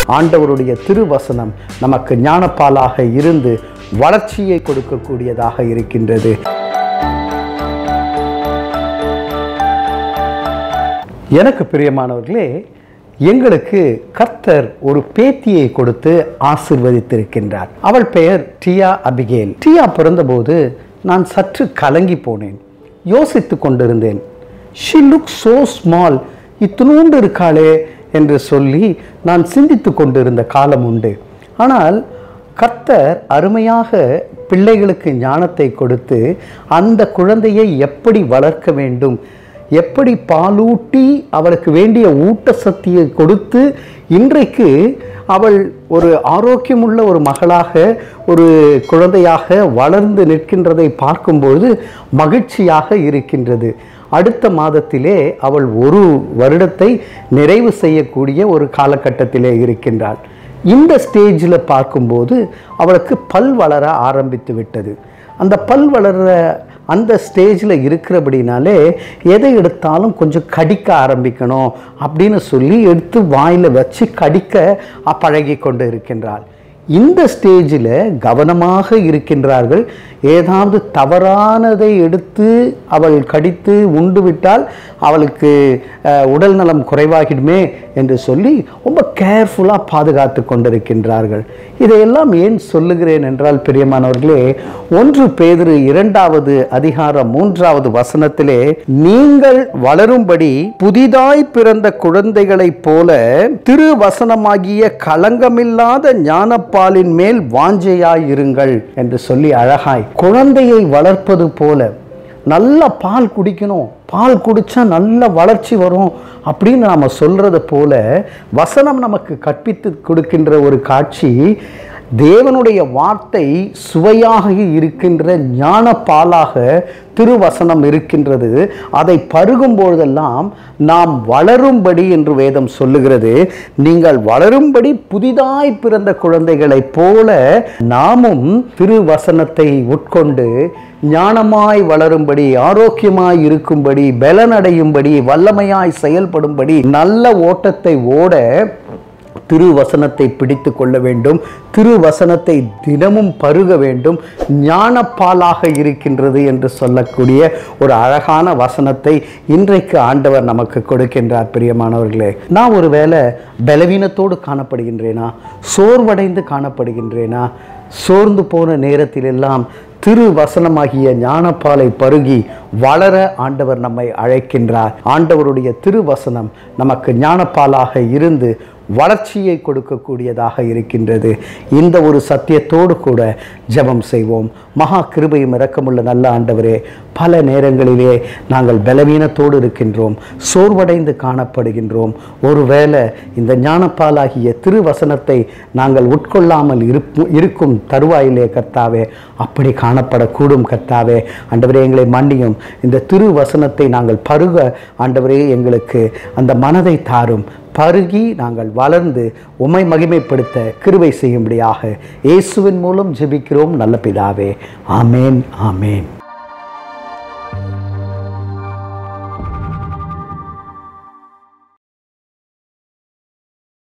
ஆண்டவருடைய திருவசனம் நமக்கு ஞானப்பாலாக இருந்து வளர்ச்சியை கொடுக்கக்கூடியதாக இருக்கின்றது எனக்கு பிரியமானவர்களே எங்களுக்கு கர்த்தர் ஒரு பேத்தியை கொடுத்து ஆசிர்வதித்திருக்கின்றார் அவள் பெயர் டியா அபிகேல் டியா பிறந்தபோது நான் சற்று கலங்கி போனேன் யோசித்து கொண்டிருந்தேன் ஷி லுக் சோ ஸ்மால் இத்தினூண்டு இருக்காளே என்று சொல்லி நான் சிந்தித்து கொண்டிருந்த காலம் உண்டு ஆனால் கர்த்தர் அருமையாக பிள்ளைகளுக்கு ஞானத்தை கொடுத்து அந்த குழந்தையை எப்படி வளர்க்க வேண்டும் எப்படி பாலூட்டி அவளுக்கு வேண்டிய ஊட்டசக்தியை கொடுத்து இன்றைக்கு அவள் ஒரு ஆரோக்கியமுள்ள ஒரு மகளாக ஒரு குழந்தையாக வளர்ந்து நிற்கின்றதை பார்க்கும்பொழுது மகிழ்ச்சியாக இருக்கின்றது அடுத்த மாதத்திலே அவள் ஒரு வருடத்தை நிறைவு செய்யக்கூடிய ஒரு காலகட்டத்திலே இருக்கின்றாள் இந்த ஸ்டேஜில் பார்க்கும்போது அவளுக்கு பல் வளர ஆரம்பித்து விட்டது அந்த பல் வளர்ற அந்த ஸ்டேஜில் இருக்கிறபடினாலே எதை எடுத்தாலும் கொஞ்சம் கடிக்க ஆரம்பிக்கணும் அப்படின்னு சொல்லி எடுத்து வாயில் வச்சு கடிக்க பழகி கொண்டு இருக்கின்றாள் இந்த ஸ்டேஜில் கவனமாக இருக்கின்றார்கள் ஏதாவது தவறானதை எடுத்து அவள் கடித்து உண்டு விட்டால் அவளுக்கு அஹ், உடல் நலம் குறைவாகிடுமே என்று சொல்லி ரொம்ப கேர்ஃபுல்லாக பாதுகாத்து கொண்டிருக்கின்றார்கள் இதையெல்லாம் ஏன் சொல்லுகிறேன் என்றால் பிரியமானவர்களே ஒன்று பேதிரு இரண்டாவது அதிகாரம் மூன்றாவது வசனத்திலே நீங்கள் வளரும்படி புதிதாய் பிறந்த குழந்தைகளைப் போல திருவசனமாகிய களங்கமில்லாத ஞானப்பாலின் மேல் வாஞ்சையாயிருங்கள் என்று சொல்லி அழகாய் குழந்தையை வளர்ப்பது போல நல்ல பால் குடிக்கணும் பால் குடித்தா நல்ல வளர்ச்சி வரும் அப்படின்னு நாம் சொல்கிறது போல வசனம் நமக்கு கற்பித்து கொடுக்கின்ற ஒரு காட்சி தேவனுடைய வார்த்தை சுவையாக இருக்கின்ற ஞான பாலாக திருவசனம் இருக்கின்றது அதை பருகும் பொழுதெல்லாம் நாம் வளரும்படி என்று வேதம் சொல்லுகிறது நீங்கள் வளரும்படி புதிதாய் பிறந்த குழந்தைகளைப் போல நாமும் திருவசனத்தை உட்கொண்டு ஞானமாய் வளரும்படி ஆரோக்கியமாய் இருக்கும்படி பலனடையும்படி வல்லமையாய் செயல்படும்படி நல்ல ஓட்டத்தை ஓட திருவசனத்தை பிடித்து கொள்ள வேண்டும் திருவசனத்தை தினமும் பருக வேண்டும் ஞானப்பாலாக இருக்கின்றது என்று சொல்லக்கூடிய ஒரு அழகான வசனத்தை இன்றைக்கு ஆண்டவர் நமக்கு கொடுக்கின்றார் பிரியமானவர்களே நான் ஒருவேளை பலவீனத்தோடு காணப்படுகின்றேனா சோர்வடைந்து காணப்படுகின்றேனா சோர்ந்து போன நேரத்திலெல்லாம் திரு வசனமாகிய ஞானப்பாலை பருகி வளர ஆண்டவர் நம்மை அழைக்கின்றார் ஆண்டவருடைய திருவசனம் நமக்கு ஞானப்பாலாக இருந்து வளர்ச்சியை கொடுக்கக்கூடியதாக இருக்கின்றது இந்த ஒரு சத்தியத்தோடு கூட ஜெபம் செய்வோம் மகா கிருபையும் இரக்கமுள்ள நல்ல ஆண்டவரே பல நேரங்களிலே நாங்கள் பலவீனத்தோடு இருக்கின்றோம் சோர்வடைந்து காணப்படுகின்றோம் ஒருவேளை இந்த ஞானப்பாலாகிய திருவசனத்தை நாங்கள் உட்கொள்ளாமல் இருப்பு- இருக்கும் தருவாயிலே கர்த்தாவே அப்படி காணப்படக்கூடும் கர்த்தாவே ஆண்டவரே எங்களை மன்னியும் இந்த திருவசனத்தை நாங்கள் பருக ஆண்டவரே எங்களுக்கு அந்த மனதை தாரும் பருகி நாங்கள் வளர்ந்து உம்மை மகிமைப்படுத்த கிருபை செய்யும்படியாக இயேசுவின் மூலம் ஜெபிக்கிறோம் நல்ல பிதாவே ஆமேன் ஆமேன்